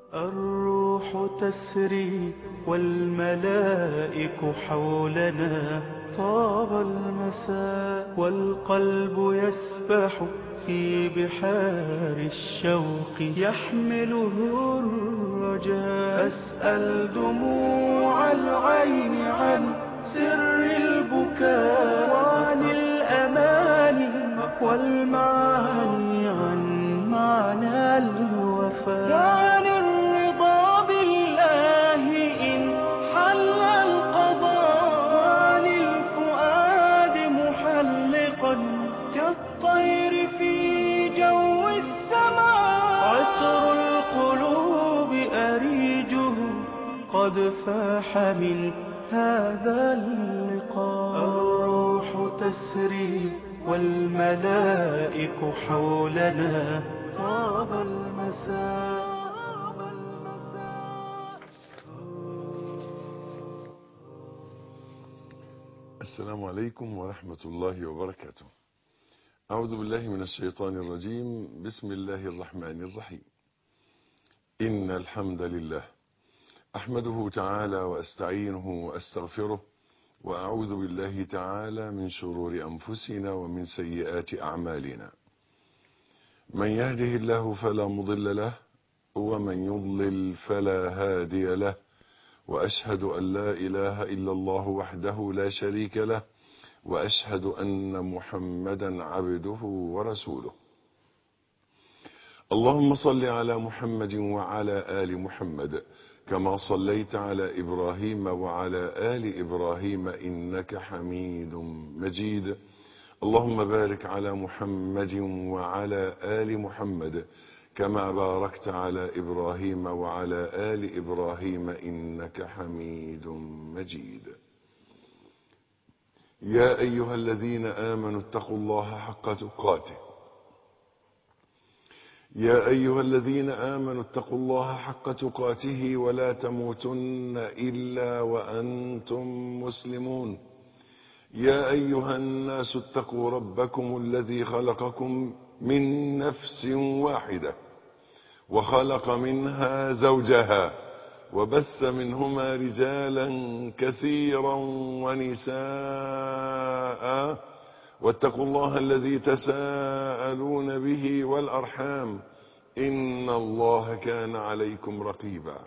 الروح تسري والملائك حولنا طاب المساء والقلب يسبح في بحار الشوق يحمله الرجاء أسأل دموع العين عن سر البكاء وعن الأماني والمعاني عن معنى الوفاء وعن الرضا بالله إن حل القضاء وعن الفؤاد محلقا كالطير في جو السماء عطر القلوب أريجه قد فاح من هذا اللقاء الروح تسري والملائك حولنا طاب المساء السلام عليكم ورحمة الله وبركاته أعوذ بالله من الشيطان الرجيم بسم الله الرحمن الرحيم إن الحمد لله أحمده تعالى وأستعينه وأستغفره وأعوذ بالله تعالى من شرور أنفسنا ومن سيئات أعمالنا من يهده الله فلا مضل له ومن يضلل فلا هادي له وأشهد أن لا إله إلا الله وحده لا شريك له وأشهد أن محمدا عبده ورسوله اللهم صل على محمد وعلى آل محمد كما صليت على إبراهيم وعلى آل إبراهيم إنك حميد مجيد اللهم بارك على محمد وعلى آل محمد كما باركت على إبراهيم وعلى آل إبراهيم إنك حميد مجيد يا أيها الذين آمنوا اتقوا الله حق تقاته يا أيها الذين آمنوا اتقوا الله حق تقاته ولا تموتن إلا وأنتم مسلمون يا أيها الناس اتقوا ربكم الذي خلقكم من نفس واحدة وخلق منها زوجها وبث منهما رجالا كثيرا ونساء واتقوا الله الذي تساءلون به والأرحام إن الله كان عليكم رقيبا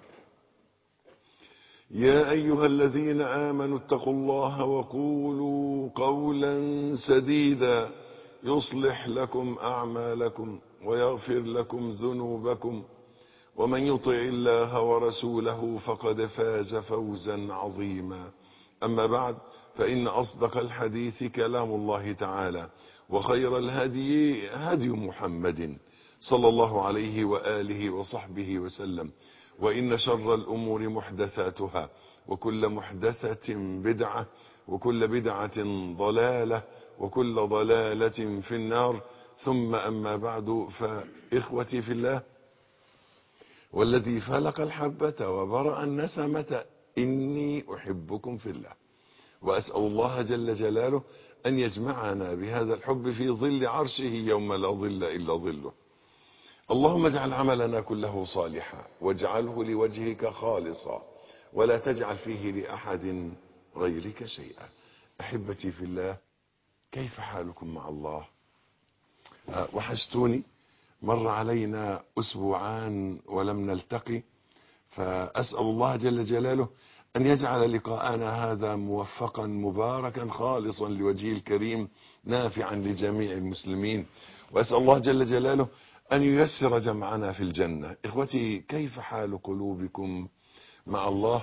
يا أيها الذين آمنوا اتقوا الله وقولوا قولا سديدا يصلح لكم أعمالكم ويغفر لكم ذنوبكم ومن يطع الله ورسوله فقد فاز فوزا عظيما أما بعد فإن أصدق الحديث كلام الله تعالى وخير الهدي هدي محمد صلى الله عليه وآله وصحبه وسلم وإن شر الأمور محدثاتها وكل محدثة بدعة وكل بدعة ضلالة وكل ضلالة في النار ثم أما بعد فإخوتي في الله والذي فلق الحبة وبرأ النسمة إني أحبكم في الله وأسأل الله جل جلاله أن يجمعنا بهذا الحب في ظل عرشه يوم لا ظل إلا ظله اللهم اجعل عملنا كله صالحا واجعله لوجهك خالصا ولا تجعل فيه لأحد غيرك شيئا أحبتي في الله كيف حالكم مع الله أه وحشتوني مر علينا أسبوعان ولم نلتقي فأسأل الله جل جلاله أن يجعل لقاءنا هذا موفقا مباركا خالصا لوجهه الكريم نافعا لجميع المسلمين وأسأل الله جل جلاله أن ييسر جمعنا في الجنة إخوتي كيف حال قلوبكم مع الله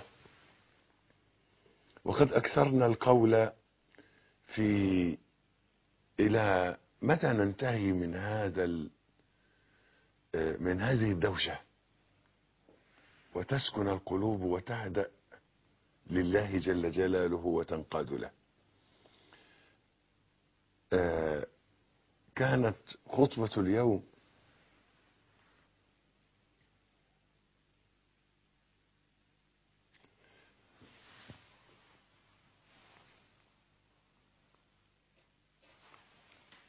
وقد أكثرنا القول في إلى متى ننتهي من هذا من هذه الدوشة وتسكن القلوب وتهدأ لله جل جلاله وتنقاد له كانت خطبة اليوم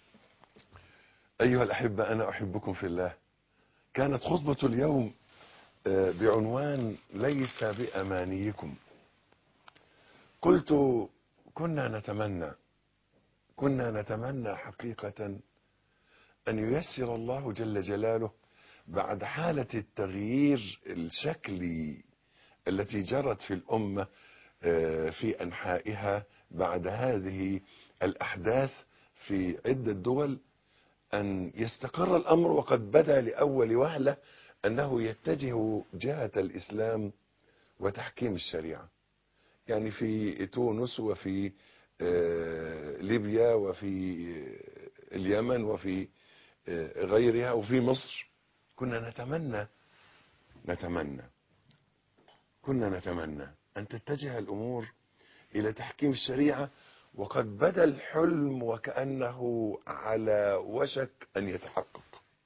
أيها الأحبة أنا أحبكم في الله كانت خطبة اليوم آه، بعنوان ليس بأمانيكم قلت كنا نتمنى كنا نتمنى حقيقة أن ييسر الله جل جلاله بعد حالة التغيير الشكلي التي جرت في الأمة آه، في أنحائها بعد هذه الأحداث في عدة دول أن يستقر الأمر وقد بدا لأول وهلة أنه يتجه جهة الإسلام وتحكيم الشريعة يعني في تونس وفي آه، ليبيا وفي آه، اليمن وفي آه، غيرها وفي مصر كنا نتمنى نتمنى كنا نتمنى أن تتجه الأمور إلى تحكيم الشريعة وقد بدا الحلم وكأنه على وشك أن يتحقق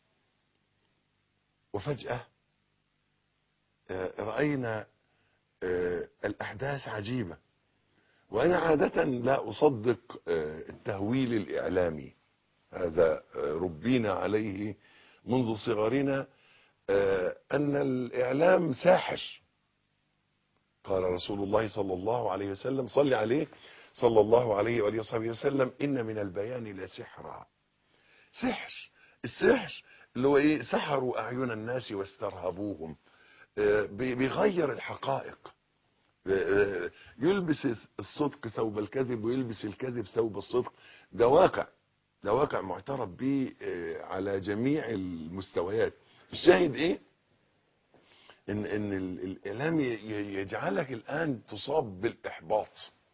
وفجأة آه، رأينا آه، الأحداث عجيبة وأنا عادة لا أصدق آه، التهويل الإعلامي هذا آه، ربينا عليه منذ صغرنا آه، أن الإعلام ساحر قال رسول الله صلى الله عليه وسلم صل عليه صلى الله عليه وآله وصحبه وسلم إن من البيان لسحرا سحر السحر اللي هو إيه سحروا أعين الناس واسترهبوهم آه، بي- بيغير الحقائق آه، يلبس الصدق ثوب الكذب ويلبس الكذب ثوب الصدق ده واقع ده واقع معترف به آه، على جميع المستويات الشاهد ايه ان ان ال- الاعلام ي- ي- يجعلك الان تصاب بالاحباط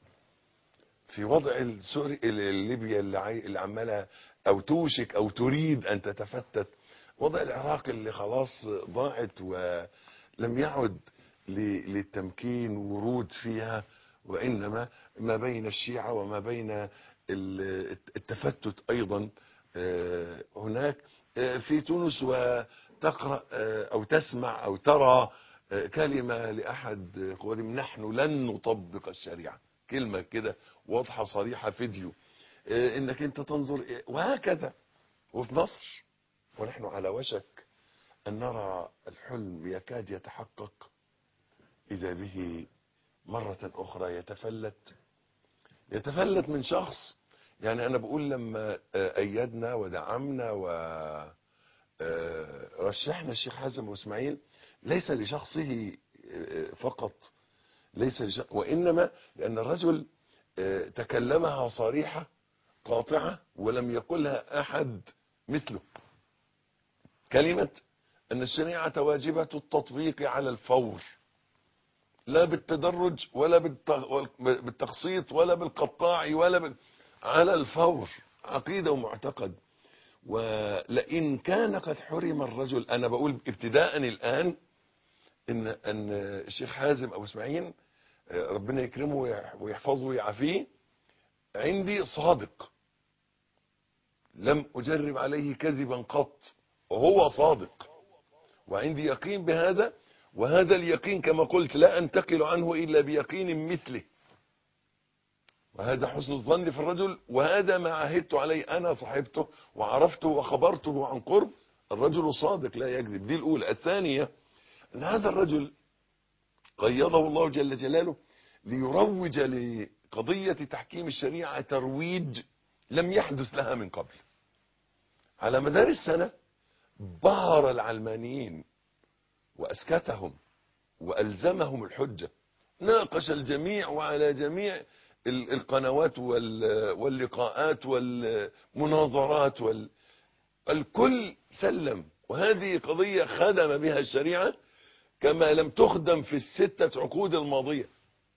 في وضع السوري ال- الليبيا اللي, عاي- اللي عماله او توشك او تريد ان تتفتت وضع العراق اللي خلاص ضاعت ولم يعد ل- للتمكين ورود فيها وانما ما بين الشيعه وما بين ال- التفتت ايضا آه، هناك آه، في تونس وتقرا آه، او تسمع او ترى آه، كلمه لاحد قوادم نحن لن نطبق الشريعه كلمه كده واضحه صريحه فيديو آه، انك انت تنظر إيه، وهكذا وفي مصر ونحن على وشك ان نرى الحلم يكاد يتحقق اذا به مره اخرى يتفلت يتفلت من شخص يعني انا بقول لما آه، ايدنا ودعمنا و آه، رشحنا الشيخ حازم واسماعيل ليس لشخصه آه، فقط ليس لشخص وانما لان الرجل آه، تكلمها صريحه قاطعه ولم يقلها احد مثله كلمه ان الشريعه واجبه التطبيق على الفور لا بالتدرج ولا بالتغ- بالتقسيط ولا بالقطاع ولا بال... على الفور عقيدة ومعتقد ولئن كان قد حرم الرجل أنا بقول ابتداء الآن إن أن الشيخ حازم أبو إسماعيل آه، ربنا يكرمه ويح- ويحفظه ويعافيه عندي صادق لم أجرب عليه كذبا قط وهو صادق وعندي يقين بهذا وهذا اليقين كما قلت لا أنتقل عنه إلا بيقين مثله وهذا حسن الظن في الرجل وهذا ما عهدت عليه أنا صاحبته وعرفته وخبرته عن قرب الرجل صادق لا يكذب دي الأولى الثانية أن هذا الرجل قيضه الله جل جلاله ليروج لقضية تحكيم الشريعة ترويج لم يحدث لها من قبل على مدار السنة بهر العلمانيين وأسكتهم وألزمهم الحجة ناقش الجميع وعلى جميع ال- القنوات وال- واللقاءات والمناظرات وال... الكل سلم وهذه قضية خدم بها الشريعة كما لم تخدم في الستة عقود الماضية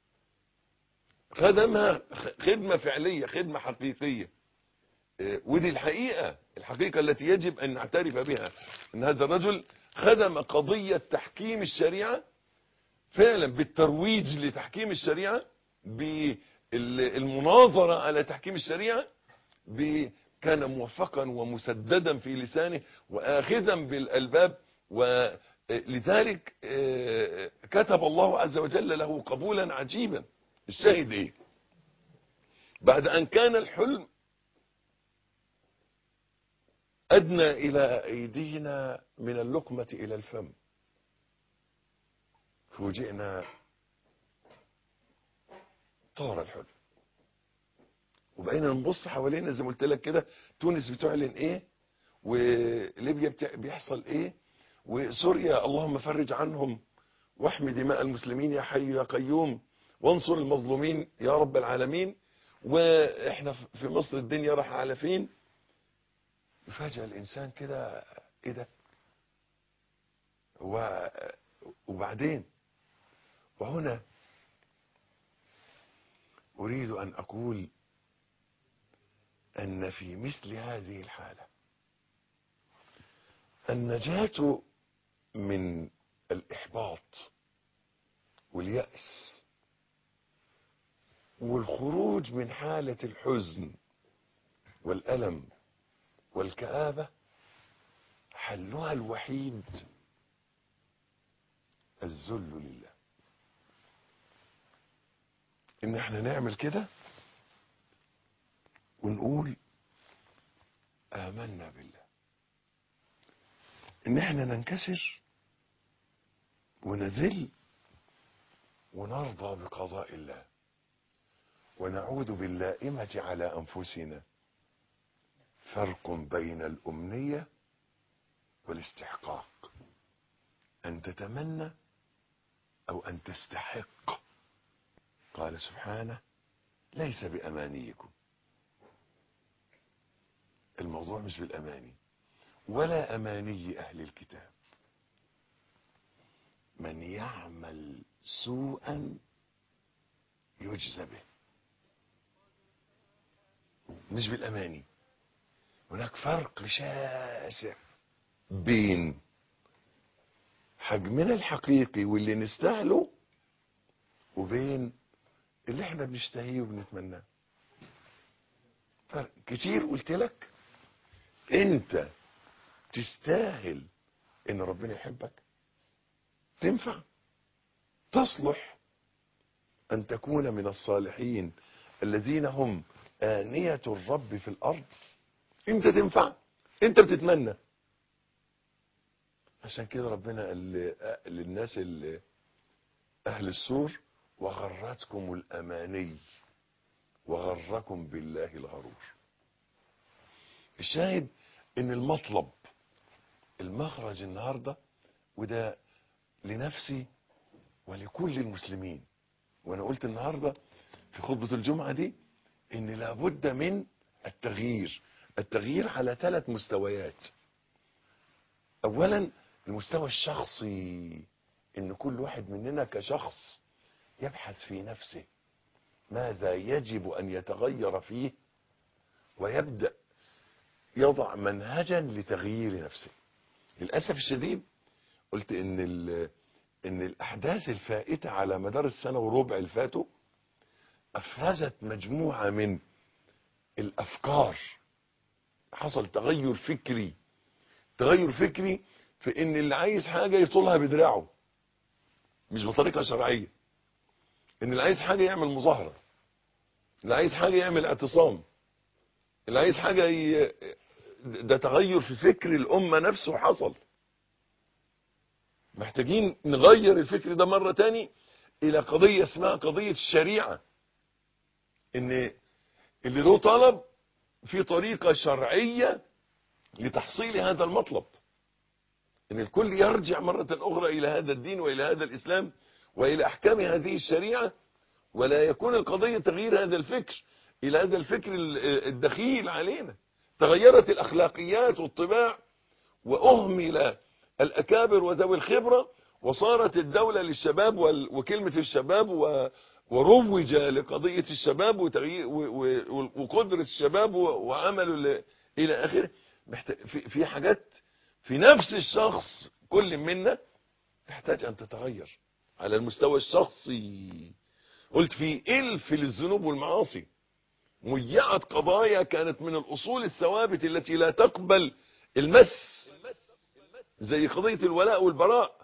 خدمها خ- خدمة فعلية خدمة حقيقية إيه، ودي الحقيقة الحقيقة التي يجب أن نعترف بها أن هذا الرجل خدم قضية تحكيم الشريعة فعلا بالترويج لتحكيم الشريعة بالمناظرة على تحكيم الشريعة ب- كان موفقا ومسددا في لسانه واخذا بالالباب ولذلك آه، كتب الله عز وجل له قبولا عجيبا الشاهد ايه بعد ان كان الحلم ادنى الى ايدينا من اللقمة الى الفم فوجئنا طار الحلم وبقينا نبص حوالينا زي ما قلت لك كده تونس بتعلن ايه وليبيا بتع- بيحصل ايه وسوريا اللهم فرج عنهم واحمي دماء المسلمين يا حي يا قيوم وانصر المظلومين يا رب العالمين واحنا في مصر الدنيا راح على فين يفاجئ الانسان كده ايه ده و... وبعدين وهنا اريد ان اقول ان في مثل هذه الحاله النجاه من الاحباط والياس والخروج من حاله الحزن والالم والكابه حلها الوحيد الذل لله ان احنا نعمل كده ونقول امنا بالله ان احنا ننكسر ونذل ونرضى بقضاء الله ونعود باللائمة على أنفسنا فرق بين الأمنية والاستحقاق أن تتمنى أو أن تستحق قال سبحانه ليس بأمانيكم الموضوع مش بالأماني ولا أماني أهل الكتاب من يعمل سوءا يجزى به مش بالأماني هناك فرق شاسع بين حجمنا الحقيقي واللي نستاهله وبين اللي احنا بنشتهيه وبنتمناه فرق كتير قلت لك انت تستاهل ان ربنا يحبك تنفع تصلح ان تكون من الصالحين الذين هم آنية الرب في الأرض انت تنفع انت بتتمنى عشان كده ربنا قال ل- للناس اللي أهل السور وغرتكم الأماني وغركم بالله الغرور الشاهد ان المطلب المخرج النهاردة وده لنفسي ولكل المسلمين وانا قلت النهاردة في خطبة الجمعة دي ان لابد من التغيير التغيير على ثلاث مستويات اولا المستوى الشخصي ان كل واحد مننا كشخص يبحث في نفسه ماذا يجب ان يتغير فيه ويبدأ يضع منهجا لتغيير نفسه للأسف الشديد قلت ان ال- ان الاحداث الفائتة على مدار السنة وربع اللي فاتوا افرزت مجموعة من الافكار حصل تغير فكري تغير فكري في ان اللي عايز حاجة يطولها بدراعه مش بطريقة شرعية ان اللي عايز حاجة يعمل مظاهرة اللي عايز حاجة يعمل اعتصام اللي عايز حاجة ي... ده تغير في فكر الأمة نفسه حصل محتاجين نغير الفكر ده مرة تاني إلى قضية اسمها قضية الشريعة إن اللي له طلب في طريقة شرعية لتحصيل هذا المطلب إن الكل يرجع مرة أخرى إلى هذا الدين وإلى هذا الإسلام وإلى أحكام هذه الشريعة ولا يكون القضية تغيير هذا الفكر إلى هذا الفكر ال- الدخيل علينا تغيرت الأخلاقيات والطباع وأهمل الأكابر وذوي الخبرة وصارت الدولة للشباب وال- وكلمة الشباب و- وروج لقضية الشباب وتغيير و- و- وقدرة الشباب و- وعمله ل- إلى آخره محت- في في حاجات في نفس الشخص كل منا تحتاج أن تتغير على المستوى الشخصي قلت في إلف للذنوب والمعاصي ميعت قضايا كانت من الأصول الثوابت التي لا تقبل المس زي قضية الولاء والبراء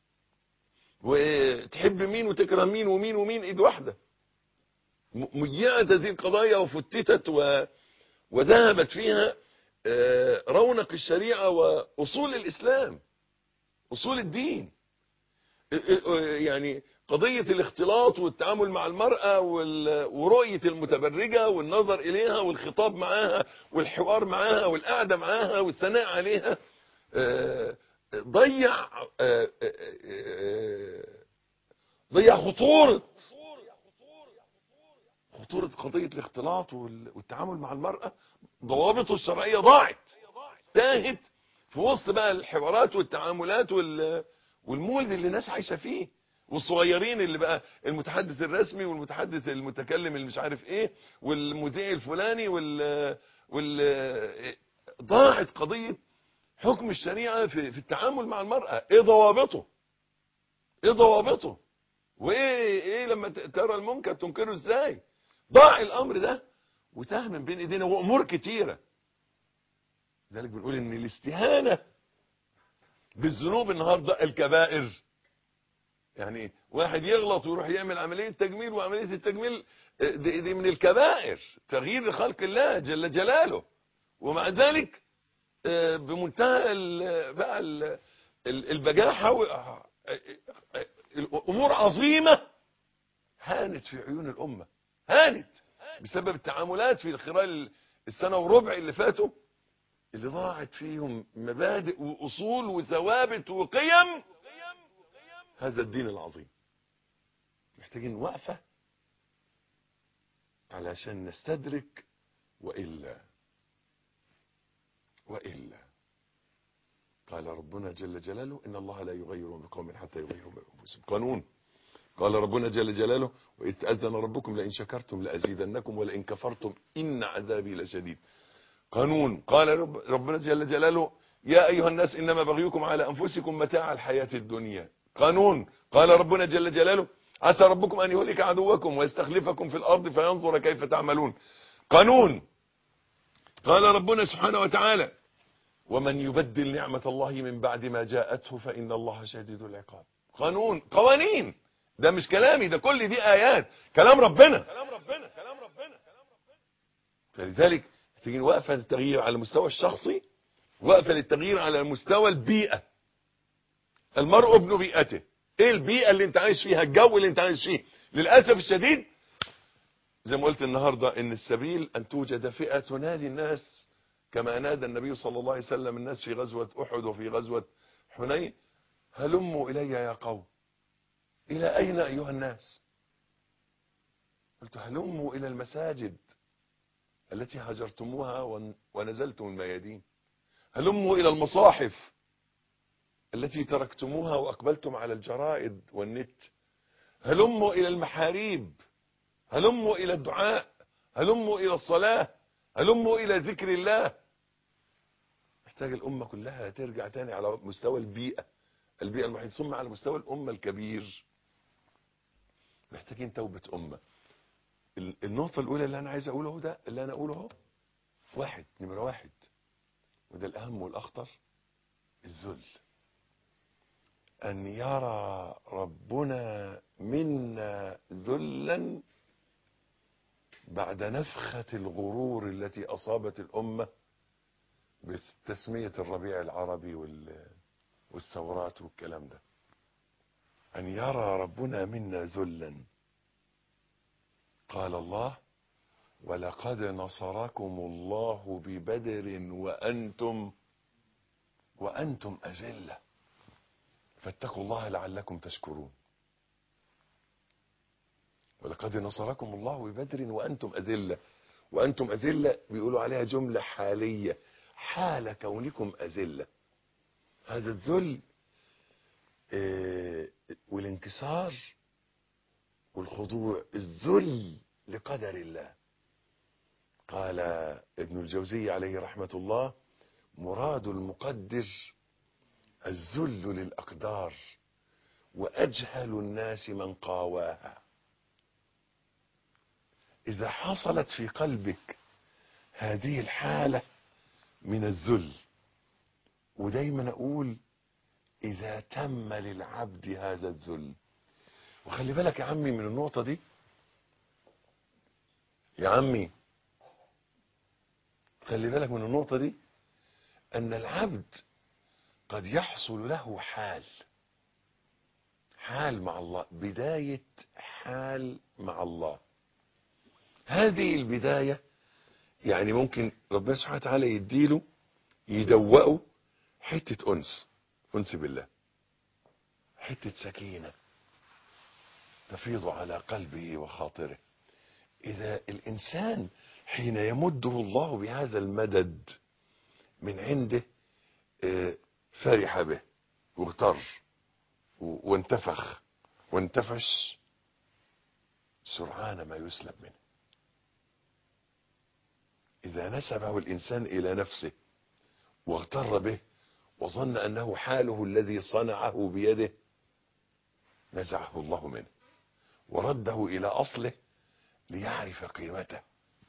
وتحب مين وتكره مين ومين ومين ايد واحدة م- ميعت هذه القضايا وفتتت و... وذهبت فيها آه، رونق الشريعة وأصول الإسلام أصول الدين يعني قضية الاختلاط والتعامل مع المرأة وال- ورؤية المتبرجة والنظر إليها والخطاب معاها والحوار معاها والقعدة معاها والثناء عليها آه، ضيع آه، آه، آه، ضيع خطورة خطورة قضية الاختلاط وال- والتعامل مع المرأة ضوابطه الشرعية ضاعت تاهت في وسط بقى الحوارات والتعاملات وال- والمولد اللي الناس عايشة فيه والصغيرين اللي بقى المتحدث الرسمي والمتحدث المتكلم اللي مش عارف ايه والمذيع الفلاني وال وال ضاعت قضية حكم الشريعة في, في التعامل مع المرأة ايه ضوابطه ايه ضوابطه وايه ايه لما ت- ترى المنكر تنكره ازاي ضاع الامر ده وتاه من بين ايدينا وامور كتيره لذلك بنقول ان الاستهانه بالذنوب النهارده الكبائر يعني واحد يغلط ويروح يعمل عمليه تجميل وعمليه التجميل آه، دي, دي من الكبائر تغيير خلق الله جل جلاله ومع ذلك آه، بمنتهى ال- بقى ال- ال- البجاحه و- آه، آه، آه، الامور عظيمه هانت في عيون الامه هانت بسبب التعاملات في خلال السنه وربع اللي فاتوا اللي ضاعت فيهم مبادئ واصول وثوابت وقيم هذا الدين العظيم محتاجين وقفه علشان نستدرك والا والا قال ربنا جل جلاله ان الله لا يغير بقوم حتى يغيروا بانفسهم قانون قال ربنا جل جلاله وإذ تأذن ربكم لئن شكرتم لأزيدنكم ولئن كفرتم إن عذابي لشديد قانون قال رب ربنا جل جلاله يا أيها الناس إنما بغيكم على أنفسكم متاع الحياة الدنيا قانون قال ربنا جل جلاله عسى ربكم أن يهلك عدوكم ويستخلفكم في الأرض فينظر كيف تعملون قانون قال ربنا سبحانه وتعالى ومن يبدل نعمة الله من بعد ما جاءته فإن الله شديد العقاب قانون قوانين ده مش كلامي ده كل دي آيات كلام ربنا كلام ربنا كلام ربنا فلذلك محتاجين وقفة للتغيير على المستوى الشخصي وقفة للتغيير على مستوى البيئة المرء ابن بيئته ايه البيئة اللي انت عايش فيها الجو اللي انت عايش فيه للأسف الشديد زي ما قلت النهاردة ان السبيل ان توجد فئة تنادي الناس كما نادى النبي صلى الله عليه وسلم الناس في غزوة احد وفي غزوة حنين هلموا الي يا قوم الى اين ايها الناس قلت هلموا الى المساجد التي هجرتموها ون- ونزلتم الميادين هلموا الى المصاحف التي تركتموها واقبلتم على الجرائد والنت هلموا الى المحاريب هلموا الى الدعاء هلموا الى الصلاة هلموا الى ذكر الله محتاج الامة كلها ترجع تاني على مستوى البيئة البيئة المحيطة ثم على مستوى الامة الكبير محتاجين توبة امة ال- النقطة الاولى اللي انا عايز اقوله ده اللي انا اقوله اهو واحد نمرة واحد وده الاهم والاخطر الذل ان يرى ربنا منا ذلا بعد نفخة الغرور التي اصابت الامة بتسمية الربيع العربي وال- والثورات والكلام ده أن يرى ربنا منا ذلا قال الله ولقد نصركم الله ببدر وأنتم وأنتم أذلة فاتقوا الله لعلكم تشكرون ولقد نصركم الله ببدر وأنتم أذلة وأنتم أذلة بيقولوا عليها جملة حالية حال كونكم أذلة هذا الذل آه، والانكسار والخضوع الذل لقدر الله قال ابن الجوزي عليه رحمة الله مراد المقدر الذل للأقدار وأجهل الناس من قاواها إذا حصلت في قلبك هذه الحالة من الذل ودايما أقول إذا تم للعبد هذا الذل وخلي بالك يا عمي من النقطة دي يا عمي خلي بالك من النقطة دي أن العبد قد يحصل له حال حال مع الله بداية حال مع الله هذه البداية يعني ممكن ربنا سبحانه وتعالى يديله يدوقه حتة أنس أنس بالله حتة سكينة تفيض على قلبه وخاطره إذا الإنسان حين يمده الله بهذا المدد من عنده آه، فرح به واغتر و- وانتفخ وانتفش سرعان ما يسلب منه إذا نسبه الإنسان إلى نفسه واغتر به وظن أنه حاله الذي صنعه بيده نزعه الله منه ورده إلى أصله ليعرف قيمته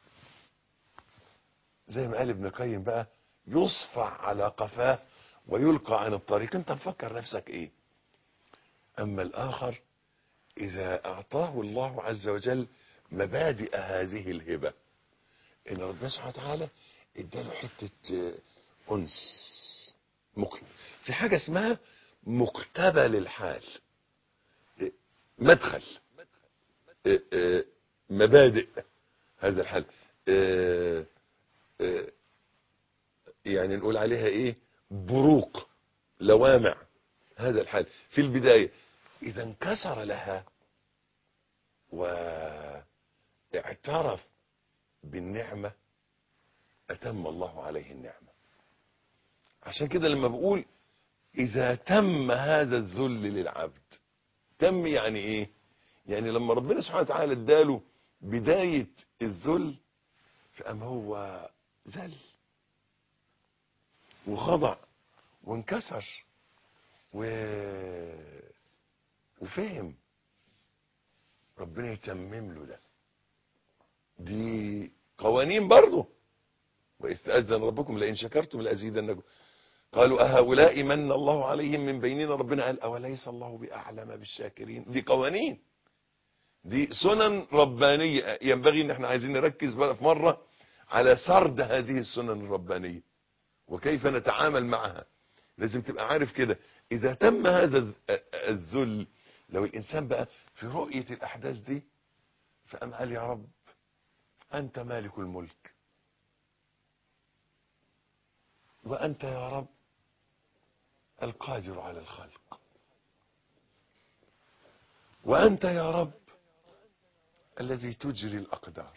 زي ما قال ابن القيم بقى يصفع على قفاه ويلقى عن الطريق انت مفكر نفسك ايه اما الاخر اذا اعطاه الله عز وجل مبادئ هذه الهبة ان ربنا سبحانه وتعالى اداله حتة آه، انس مك... في حاجة اسمها مقتبل الحال آه، مدخل آه، آه، مبادئ هذا الحال آه، آه، يعني نقول عليها ايه بروق لوامع هذا الحال في البداية اذا انكسر لها واعترف بالنعمة اتم الله عليه النعمة عشان كده لما بقول اذا تم هذا الذل للعبد تم يعني ايه يعني لما ربنا سبحانه وتعالى اداله بداية الذل فقام هو ذل وخضع وانكسر و... وفهم ربنا يتمم له ده دي قوانين برضه واستأذن ربكم لئن شكرتم لأزيدنكم قالوا أهؤلاء من الله عليهم من بيننا ربنا قال أوليس الله بأعلم بالشاكرين دي قوانين دي سنن ربانية ينبغي ان احنا عايزين نركز بقى في مرة على سرد هذه السنن الربانية وكيف نتعامل معها لازم تبقى عارف كده اذا تم هذا الذ- الذل لو الانسان بقى في رؤية الاحداث دي فقام قال يا رب انت مالك الملك وانت يا رب القادر على الخلق وانت يا رب الذي تجري الاقدار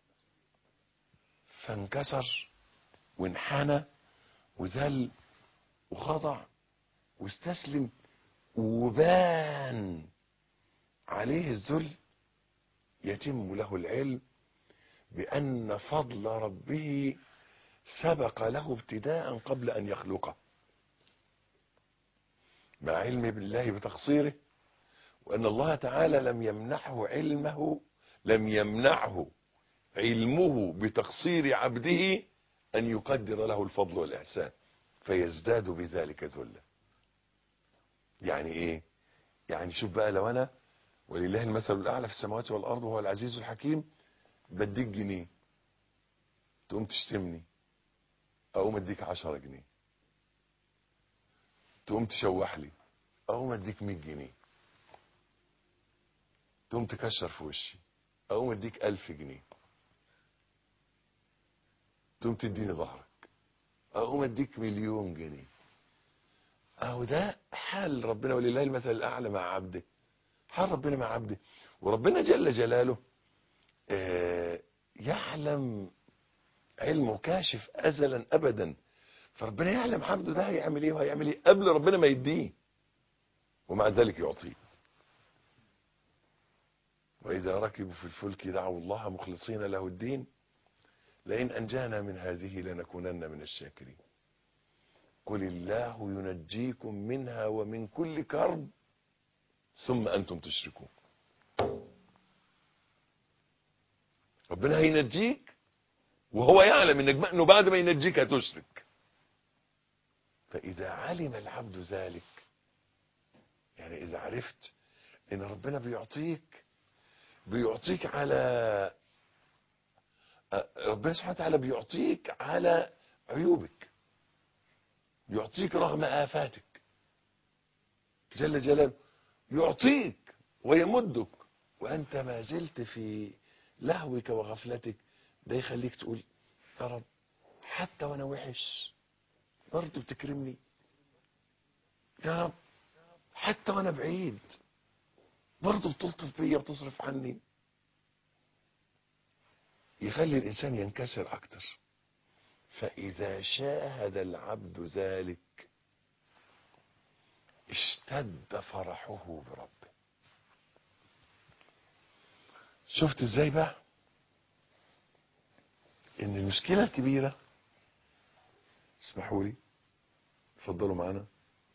فانكسر وانحنى وذل وخضع واستسلم وبان عليه الذل يتم له العلم بأن فضل ربه سبق له ابتداء قبل أن يخلقه مع علم بالله بتقصيره وأن الله تعالى لم يمنحه علمه لم يمنعه علمه بتقصير عبده أن يقدر له الفضل والإحسان فيزداد بذلك ذلا يعني إيه يعني شوف بقى لو أنا ولله المثل الأعلى في السماوات والأرض وهو العزيز الحكيم بديك جنيه تقوم تشتمني أقوم أديك عشرة جنيه تقوم تشوح لي أقوم أديك مية جنيه تقوم تكشر في وشي أقوم أديك ألف جنيه تقوم تديني ظهرك اقوم اديك مليون جنيه اهو ده حال ربنا ولله المثل الاعلى مع عبده حال ربنا مع عبده وربنا جل جلاله آه، يعلم علمه كاشف ازلا ابدا فربنا يعلم عبده ده هيعمل ايه وهيعمل ايه قبل ربنا ما يديه ومع ذلك يعطيه واذا ركبوا في الفلك دعوا الله مخلصين له الدين لئن أنجانا من هذه لنكونن من الشاكرين قل الله ينجيكم منها ومن كل كرب ثم أنتم تشركون ربنا هينجيك وهو يعلم انك انه بعد ما ينجيك هتشرك فإذا علم العبد ذلك يعني إذا عرفت إن ربنا بيعطيك بيعطيك على ربنا سبحانه وتعالى بيعطيك على عيوبك يعطيك رغم آفاتك جل جلاله يعطيك ويمدك وأنت ما زلت في لهوك وغفلتك ده يخليك تقول يا رب حتى وأنا وحش برضه بتكرمني يا رب حتى وأنا بعيد برضه بتلطف بيا وتصرف عني يخلي الإنسان ينكسر أكتر فإذا شاهد العبد ذلك اشتد فرحه بربه شفت ازاي بقى ان المشكلة الكبيرة اسمحوا لي اتفضلوا معانا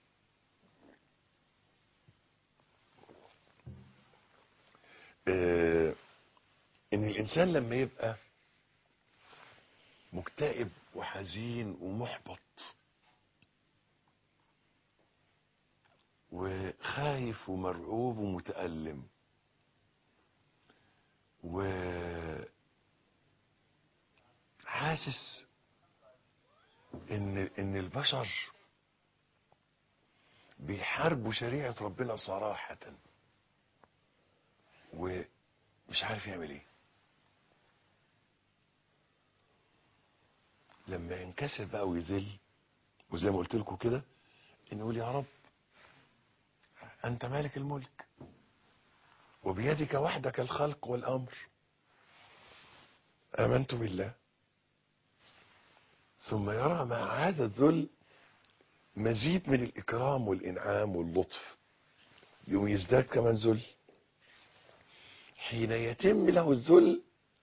اه ان الانسان لما يبقى مكتئب وحزين ومحبط وخايف ومرعوب ومتألم وحاسس ان ان البشر بيحاربوا شريعة ربنا صراحة ومش عارف يعمل ايه لما ينكسر بقى ويذل وزي ما قلت لكم كده ان يقول يا رب انت مالك الملك وبيدك وحدك الخلق والامر امنت بالله ثم يرى مع هذا الذل مزيد من الاكرام والانعام واللطف يوم يزداد كمان ذل حين يتم له الذل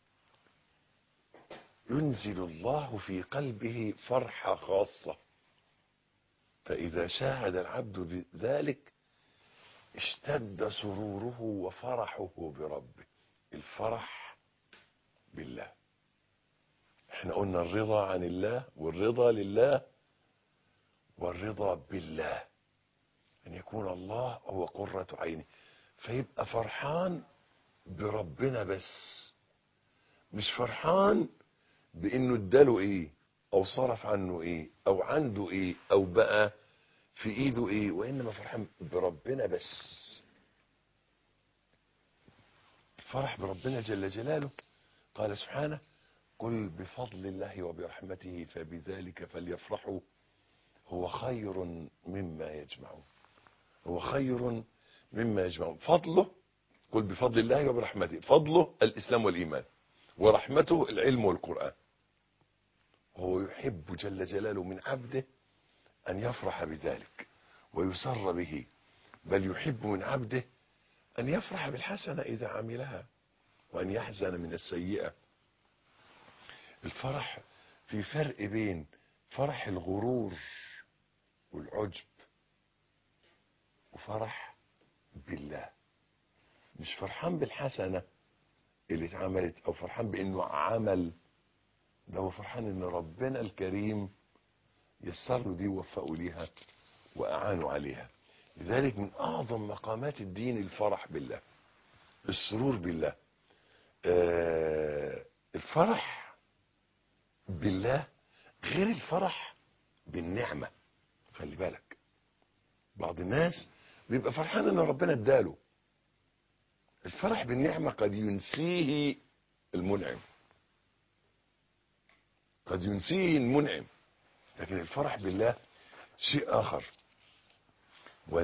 ينزل الله في قلبه فرحة خاصة فإذا شاهد العبد بذلك اشتد سروره وفرحه بربه الفرح بالله احنا قلنا الرضا عن الله والرضا لله والرضا بالله ان يكون الله هو قرة عينه فيبقى فرحان بربنا بس مش فرحان بانه اداله ايه او صرف عنه ايه او عنده ايه او بقى في ايده ايه وانما فرحان بربنا بس الفرح بربنا جل جلاله قال سبحانه قل بفضل الله وبرحمته فبذلك فليفرحوا هو خير مما يجمعون هو خير مما يجمعون فضله قل بفضل الله وبرحمته فضله الاسلام والايمان ورحمته العلم والقران هو يحب جل جلاله من عبده أن يفرح بذلك ويسر به بل يحب من عبده أن يفرح بالحسنة إذا عملها وأن يحزن من السيئة الفرح في فرق بين فرح الغرور والعجب وفرح بالله مش فرحان بالحسنة اللي اتعملت أو فرحان بأنه عمل ده هو فرحان ان ربنا الكريم يسر له دي ووفقه ليها واعانوا عليها لذلك من اعظم مقامات الدين الفرح بالله السرور بالله آه الفرح بالله غير الفرح بالنعمة خلي بالك بعض الناس بيبقى فرحان ان ربنا اداله الفرح بالنعمة قد ينسيه المنعم قد ينسيه المنعم لكن الفرح بالله شيء آخر و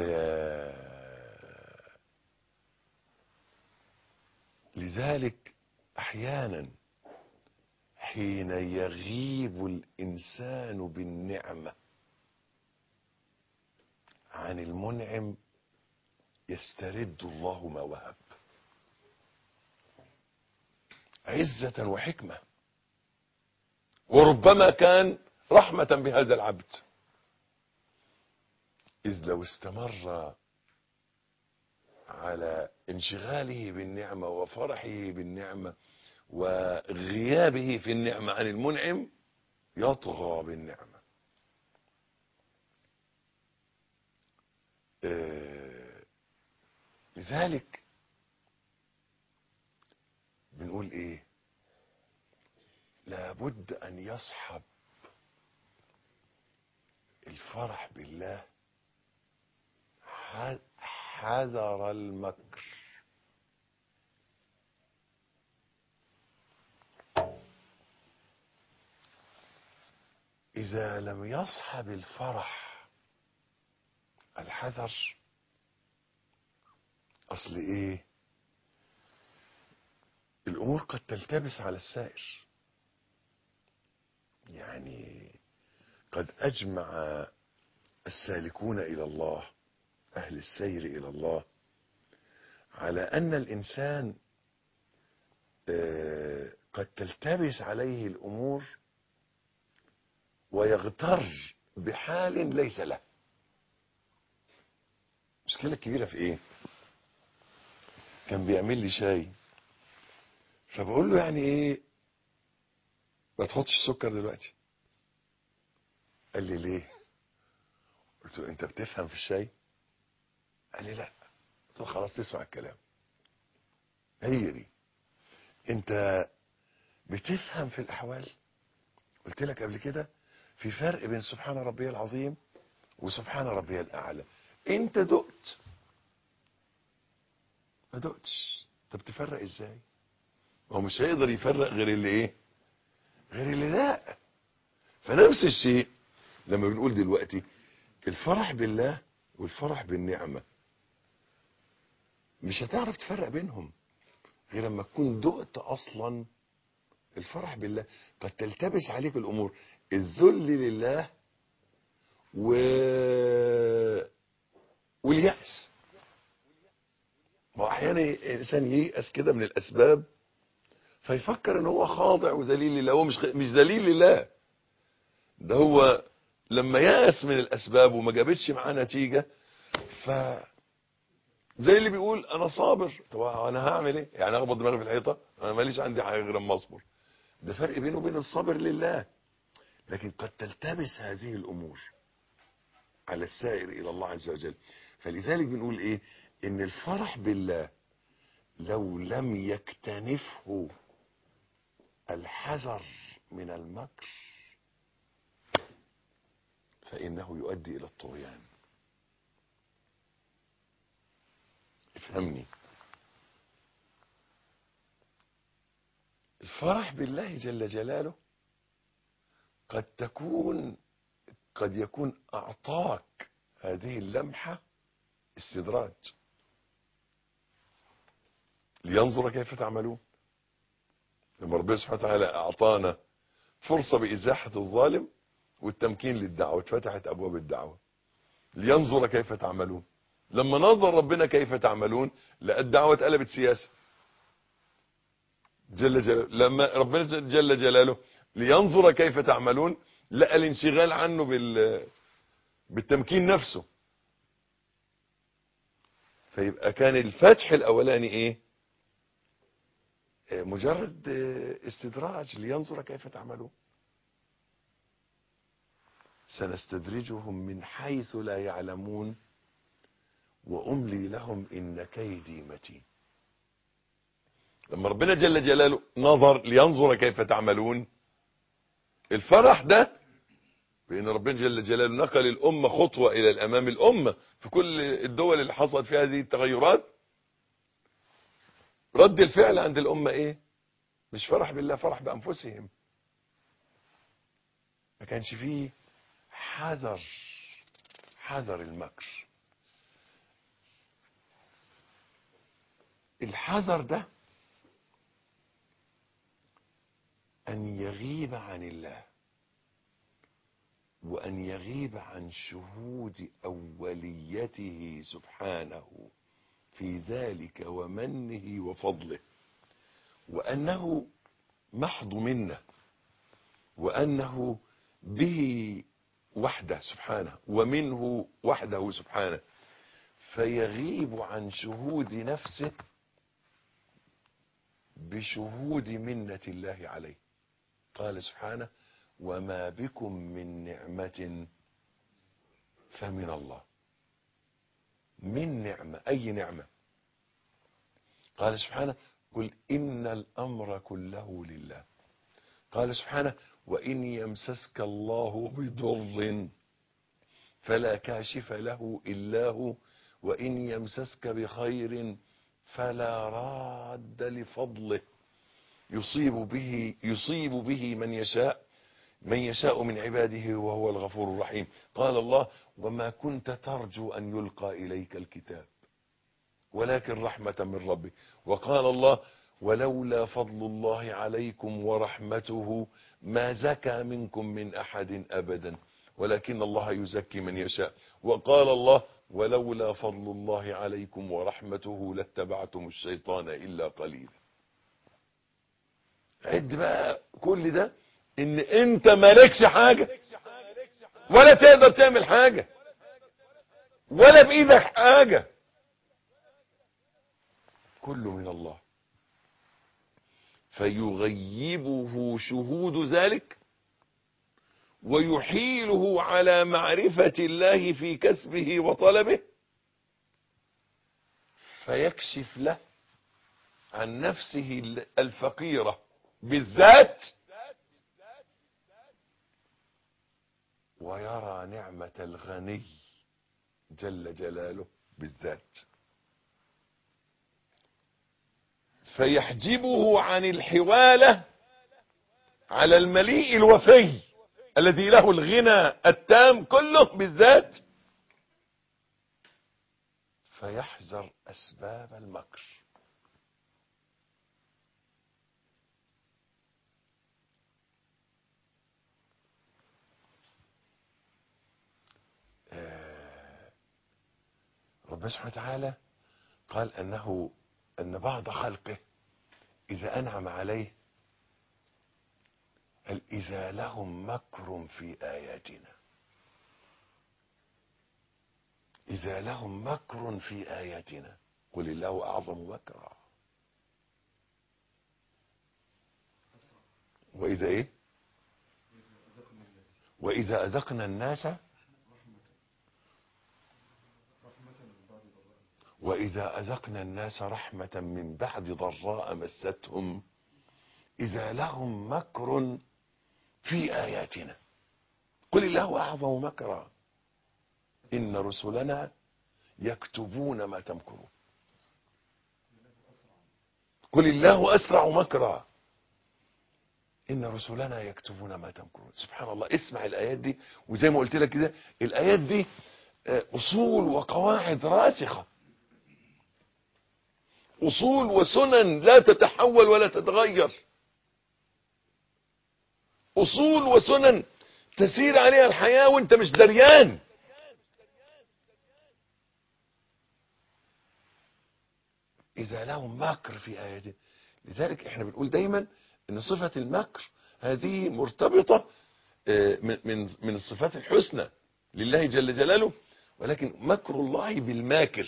لذلك أحيانا حين يغيب الإنسان بالنعمة عن المنعم يسترد الله ما وهب عزة وحكمة وربما كان رحمة بهذا العبد إذ لو استمر على انشغاله بالنعمة وفرحه بالنعمة وغيابه في النعمة عن المنعم يطغى بالنعمة آه لذلك بنقول ايه لابد ان يصحب الفرح بالله حذر المكر إذا لم يصحب الفرح الحذر أصل إيه الأمور قد تلتبس على السائر يعني قد أجمع السالكون إلى الله أهل السير إلى الله على أن الإنسان آه، قد تلتبس عليه الأمور ويغتر بحال ليس له مشكلة كبيرة في ايه كان بيعمل لي شاي فبقول له يعني ايه ما تحطش السكر دلوقتي قال لي ليه قلت له انت بتفهم في الشاي قال لي لا قلت له خلاص تسمع الكلام هي دي انت بتفهم في الاحوال قلت لك قبل كده في فرق بين سبحان ربي العظيم وسبحان ربي الاعلى انت دقت ما دقتش طب تفرق ازاي ما هو مش هيقدر يفرق غير اللي ايه غير اللي لا فنفس الشيء لما بنقول دلوقتي الفرح بالله والفرح بالنعمة مش هتعرف تفرق بينهم غير لما تكون دقت اصلا الفرح بالله قد تلتبس عليك الامور الذل لله و واليأس ما هو احيانا الانسان ييأس كده من الاسباب فيفكر ان هو خاضع وذليل لله هو مش خ... مش ذليل لله ده هو لما يأس من الاسباب وما جابتش معاه نتيجة ف زي اللي بيقول انا صابر طب انا هعمل ايه يعني اخبط دماغي في الحيطه انا ماليش عندي حاجه غير اما اصبر ده فرق بينه وبين الصبر لله لكن قد تلتبس هذه الامور على السائر الى الله عز وجل فلذلك بنقول ايه ان الفرح بالله لو لم يكتنفه الحذر من المكر فانه يؤدي الى الطغيان افهمني الفرح بالله جل جلاله قد تكون قد يكون اعطاك هذه اللمحة استدراج لينظر كيف تعملون لما ربنا سبحانه وتعالى اعطانا فرصة بازاحة الظالم والتمكين للدعوة اتفتحت ابواب الدعوة لينظر كيف تعملون لما نظر ربنا كيف تعملون لقى الدعوة اتقلبت سياسة جل جلاله لما ربنا جل جلاله لينظر كيف تعملون لقى الانشغال عنه بال بالتمكين نفسه فيبقى كان الفتح الاولاني ايه مجرد استدراج لينظر كيف تعملون سنستدرجهم من حيث لا يعلمون واملي لهم ان كيدي متين لما ربنا جل جلاله نظر لينظر كيف تعملون الفرح ده بان ربنا جل جلاله نقل الامه خطوه الى الامام الامه في كل الدول اللي حصلت فيها هذه التغيرات رد الفعل عند الامه ايه مش فرح بالله فرح بانفسهم ما كانش فيه حذر حذر المكر الحذر ده أن يغيب عن الله وأن يغيب عن شهود أوليته سبحانه في ذلك ومنه وفضله وأنه محض منه وأنه به وحده سبحانه ومنه وحده سبحانه فيغيب عن شهود نفسه بشهود منة الله عليه قال سبحانه وما بكم من نعمة فمن الله من نعمة أي نعمة قال سبحانه قل إن الأمر كله لله قال سبحانه وإن يمسسك الله بضر فلا كاشف له إلا هو وإن يمسسك بخير فلا راد لفضله يصيب به يصيب به من يشاء من يشاء من عباده وهو الغفور الرحيم قال الله وما كنت ترجو أن يلقى إليك الكتاب ولكن رحمة من ربك وقال الله ولولا فضل الله عليكم ورحمته ما زكى منكم من أحد أبدا ولكن الله يزكي من يشاء وقال الله ولولا فضل الله عليكم ورحمته لاتبعتم الشيطان إلا قليلا عد بقى كل ده ان انت مالكش حاجة ولا تقدر تعمل حاجة ولا بايدك حاجة كله من الله فيغيبه شهود ذلك ويحيله على معرفة الله في كسبه وطلبه فيكشف له عن نفسه الفقيرة بالذات ويرى نعمة الغني جل جلاله بالذات فيحجبه عن الحوالة على المليء الوفي الذي له الغنى التام كله بالذات فيحذر أسباب المكر ربنا سبحانه وتعالى قال أنه أن بعض خلقه إذا أنعم عليه قال إذا لهم مكر في آياتنا إذا لهم مكر في آياتنا قل الله أعظم مكرا وإذا إيه وإذا أذقنا الناس وإذا أذقنا الناس رحمة من بعد ضراء مستهم إذا لهم مكر في آياتنا قل الله أعظم مكرا إن رسلنا يكتبون ما تمكرون قل الله أسرع مكرا إن رسلنا يكتبون ما تمكرون سبحان الله اسمع الآيات دي وزي ما قلت لك كده الآيات دي أصول وقواعد راسخة أصول وسنن لا تتحول ولا تتغير أصول وسنن تسير عليها الحياة وانت مش دريان إذا لهم مكر في آياته لذلك احنا بنقول دايما ان صفة المكر هذه مرتبطة من من من الصفات الحسنى لله جل جلاله ولكن مكر الله بالماكر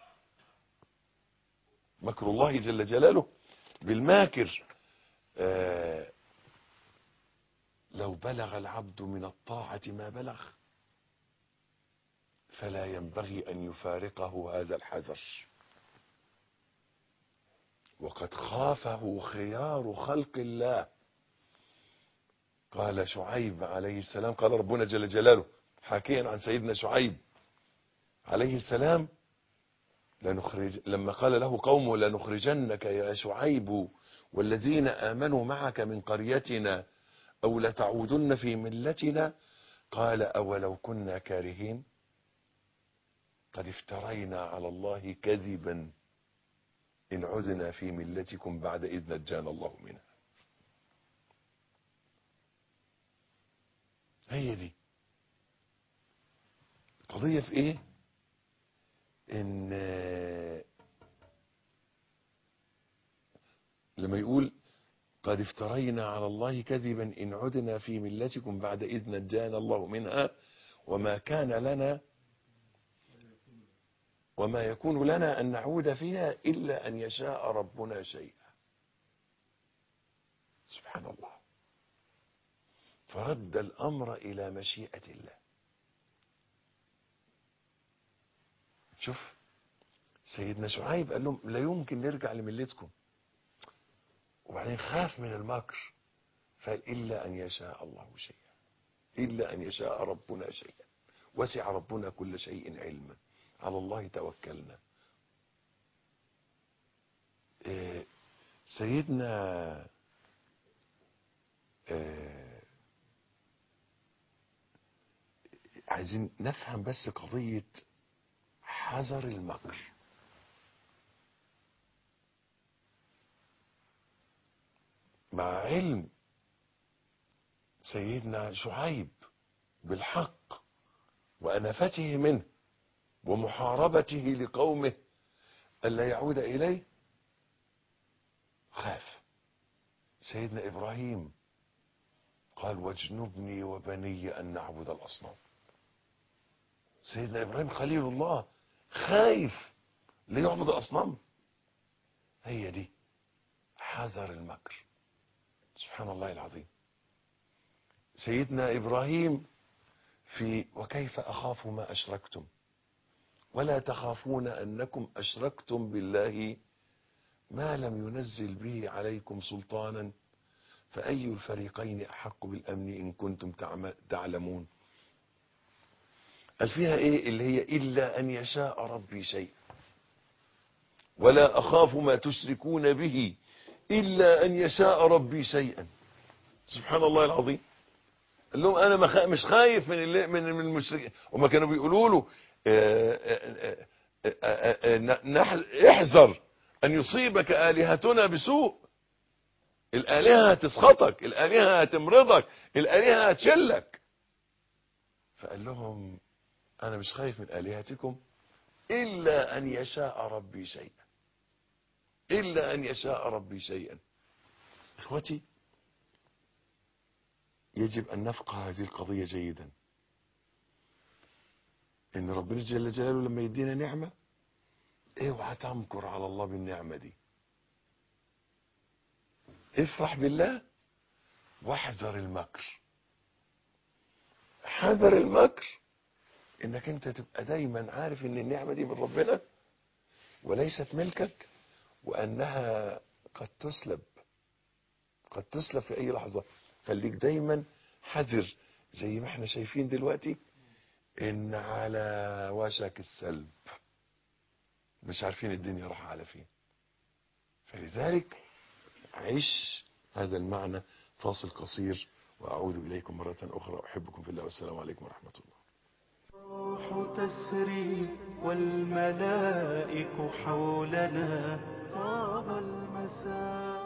مكر الله جل جلاله بالماكر آه لو بلغ العبد من الطاعة ما بلغ فلا ينبغي أن يفارقه هذا الحذر وقد خافه خيار خلق الله قال شعيب عليه السلام قال ربنا جل جلاله حكيا عن سيدنا شعيب عليه السلام لنخرج لما قال له قومه لنخرجنك يا شعيب والذين آمنوا معك من قريتنا أو لتعودن في ملتنا قال أولو كنا كارهين قد افترينا على الله كذبا إن عدنا في ملتكم بعد إذ نجانا الله منها هي دي القضية في ايه ان لما يقول قد افترينا على الله كذبا إن عدنا في ملتكم بعد إذ نجانا الله منها وما كان لنا وما يكون لنا أن نعود فيها إلا أن يشاء ربنا شيئا سبحان الله فرد الأمر إلى مشيئة الله شوف سيدنا شعيب قال لهم لا يمكن نرجع لملتكم وبعدين خاف من المكر فقال إلا أن يشاء الله شيئا إلا أن يشاء ربنا شيئا وسع ربنا كل شيء علما على الله توكلنا إيه، سيدنا إيه، عايزين نفهم بس قضية حذر المكر مع علم سيدنا شعيب بالحق وأنفته منه ومحاربته لقومه ألا يعود إليه خاف سيدنا إبراهيم قال واجنبني وبني أن نعبد الأصنام سيدنا إبراهيم خليل الله خايف ليعبد الأصنام هي دي حذر المكر سبحان الله العظيم سيدنا إبراهيم في وكيف أخاف ما أشركتم ولا تخافون أنكم أشركتم بالله ما لم ينزل به عليكم سلطانا فأي الفريقين أحق بالأمن إن كنتم تعم- تعلمون قال فيها إيه اللي هي إلا أن يشاء ربي شيء ولا أخاف ما تشركون به إلا أن يشاء ربي شيئا سبحان الله العظيم قال لهم أنا مخ- مش خايف من اللي من من المشركين وما كانوا بيقولوا له آه، آه، آه، آه، آه، نح- احذر أن يصيبك آلهتنا بسوء الآلهة هتسخطك الآلهة هتمرضك الآلهة هتشلك فقال لهم أنا مش خايف من آلهتكم إلا أن يشاء ربي شيئا إلا أن يشاء ربي شيئا إخوتي يجب أن نفقه هذه القضية جيدا إن ربنا جل جلاله لما يدينا نعمة اوعى تمكر على الله بالنعمة دي افرح بالله واحذر المكر حذر المكر انك انت تبقى دايما عارف ان النعمة دي من ربنا وليست ملكك وانها قد تسلب قد تسلب في اي لحظة خليك دايما حذر زي ما احنا شايفين دلوقتي ان على وشك السلب مش عارفين الدنيا راح على فين فلذلك عش هذا المعنى فاصل قصير وأعود إليكم مرة أخرى أحبكم في الله والسلام عليكم ورحمة الله الروح تسري والملائك حولنا طاب المساء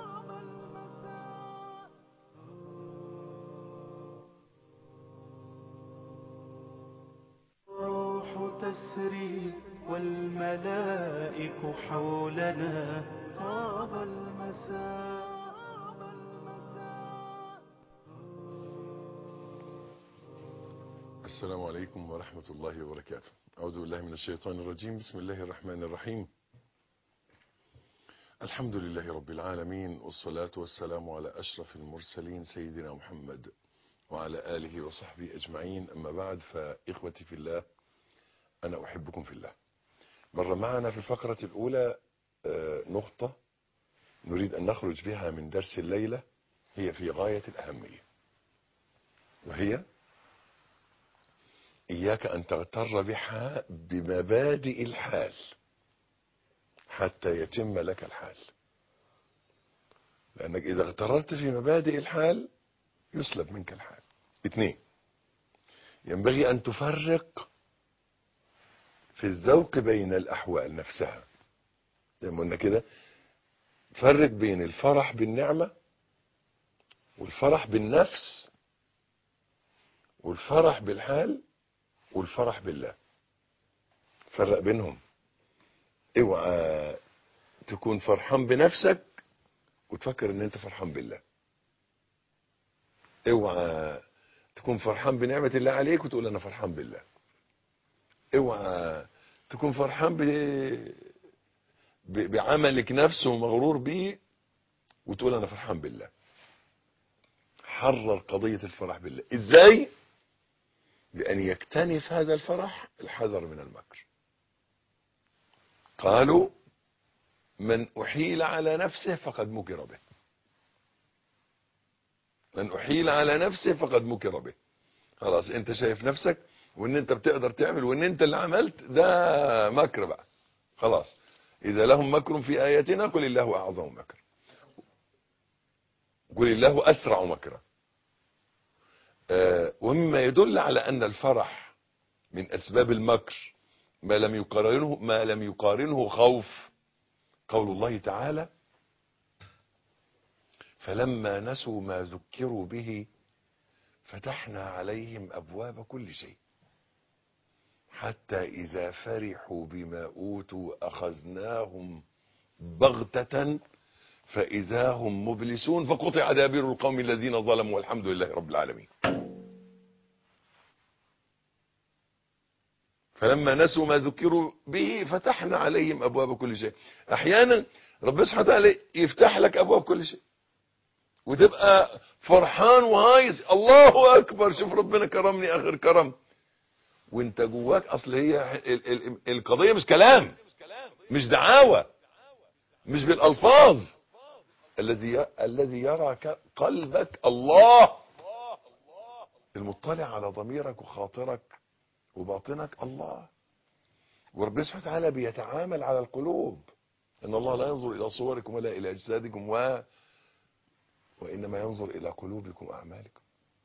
الروح تسري والملائك حولنا طاب المساء السلام عليكم ورحمة الله وبركاته أعوذ بالله من الشيطان الرجيم بسم الله الرحمن الرحيم الحمد لله رب العالمين والصلاة والسلام على أشرف المرسلين سيدنا محمد وعلى آله وصحبه أجمعين أما بعد فإخوتي في الله أنا أحبكم في الله مر معنا في الفقرة الأولى آه، نقطة نريد أن نخرج بها من درس الليلة هي في غاية الأهمية وهي إياك أن تغتر بها بمبادئ الحال حتى يتم لك الحال لأنك إذا اغتررت في مبادئ الحال يسلب منك الحال اثنين ينبغي أن تفرق في الذوق بين الأحوال نفسها زي ما قلنا كده فرق بين الفرح بالنعمة والفرح بالنفس والفرح بالحال والفرح بالله فرق بينهم اوعى تكون فرحان بنفسك وتفكر ان انت فرحان بالله اوعى تكون فرحان بنعمة الله عليك وتقول انا فرحان بالله اوعى تكون فرحان ب... ب... بعملك نفسه ومغرور بيه وتقول انا فرحان بالله حرر قضية الفرح بالله ازاي بأن يكتنف هذا الفرح الحذر من المكر قالوا من أحيل على نفسه فقد مكر به من أحيل على نفسه فقد مكر به خلاص انت شايف نفسك وان انت بتقدر تعمل وان انت اللي عملت ده مكر بقى خلاص اذا لهم مكر في اياتنا قل الله اعظم مكر قل الله اسرع مكرا آه، ومما يدل على ان الفرح من اسباب المكر ما لم يقارنه ما لم يقارنه خوف قول الله تعالى فلما نسوا ما ذكروا به فتحنا عليهم ابواب كل شيء حتى اذا فرحوا بما اوتوا اخذناهم بغته فاذا هم مبلسون فقطع دابر القوم الذين ظلموا والحمد لله رب العالمين فلما نسوا ما ذكروا به فتحنا عليهم ابواب كل شيء احيانا ربنا سبحانه وتعالى يفتح لك ابواب كل شيء وتبقى فرحان وهايز الله اكبر شوف ربنا كرمني اخر كرم وانت جواك اصل هي ال ال القضيه مش كلام مش دعاوى مش بالالفاظ الذي الذي يرى ك- قلبك الله المطلع على ضميرك وخاطرك وباطنك الله وربنا سبحانه وتعالى بيتعامل على القلوب ان الله لا ينظر الى صوركم ولا الى اجسادكم و وانما ينظر الى قلوبكم واعمالكم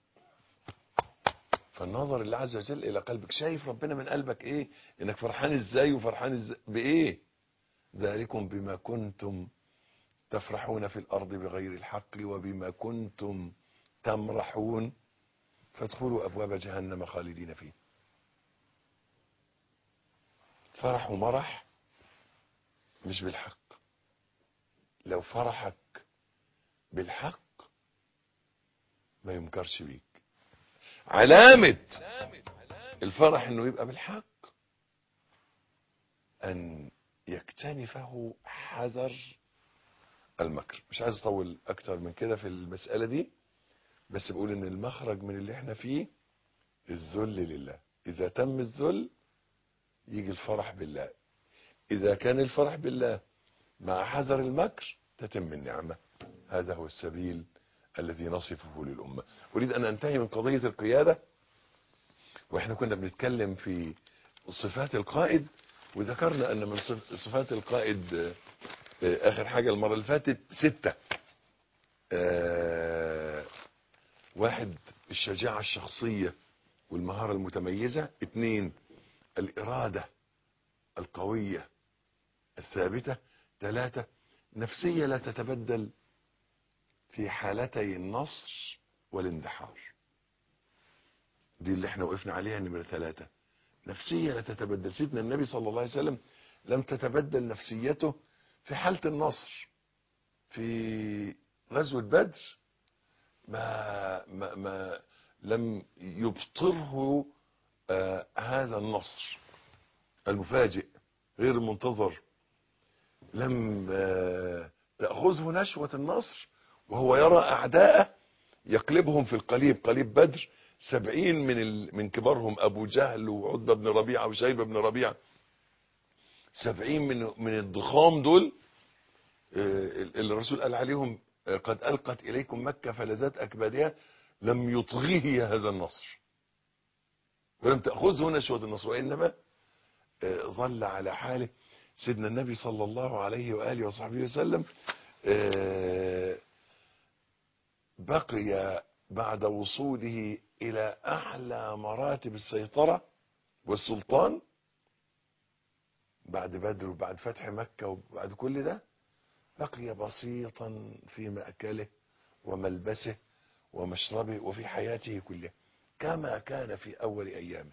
فالنظر الله عز وجل الى قلبك شايف ربنا من قلبك ايه انك فرحان ازاي وفرحان ازاي بايه ذلكم بما كنتم تفرحون في الارض بغير الحق وبما كنتم تمرحون فادخلوا ابواب جهنم خالدين فيه فرح ومرح مش بالحق لو فرحك بالحق ما ينكرش بيك علامة الفرح انه يبقى بالحق ان يكتنفه حذر المكر مش عايز اطول اكتر من كده في المسألة دي بس بقول ان المخرج من اللي احنا فيه الذل لله اذا تم الذل يجي الفرح بالله اذا كان الفرح بالله مع حذر المكر تتم النعمة هذا هو السبيل الذي نصفه للأمة أريد أن أنتهي من قضية القيادة وإحنا كنا بنتكلم في صفات القائد وذكرنا أن من صف- صفات القائد آه، آه، آخر حاجة المرة اللي فاتت ستة آه، واحد الشجاعة الشخصية والمهارة المتميزة اثنين الإرادة القوية الثابتة ثلاثة نفسية لا تتبدل في حالتي النصر والاندحار دي اللي احنا وقفنا عليها نمرة ثلاثة نفسية لا تتبدل سيدنا النبي صلى الله عليه وسلم لم تتبدل نفسيته في حالة النصر في غزوة بدر ما, ما, ما لم يبطره آه هذا النصر المفاجئ غير المنتظر لم آه، تأخذه نشوة النصر وهو يرى أعداءه يقلبهم في القليب قليب بدر سبعين من, ال... من كبارهم أبو جهل وعتبة بن ربيعة وشيبة بن ربيعة سبعين من, من الضخام دول آه، اللي الرسول قال عليهم آه، قد ألقت إليكم مكة فلذات أكبادها لم يطغيه هذا النصر ولم تأخذه نشوة النصر وإنما آه، ظل على حاله سيدنا النبي صلى الله عليه وآله وصحبه وسلم آه، بقي بعد وصوله إلى أعلى مراتب السيطرة والسلطان بعد بدر وبعد فتح مكة وبعد كل ده بقي بسيطا في مأكله وملبسه ومشربه وفي حياته كلها كما كان في أول أيامه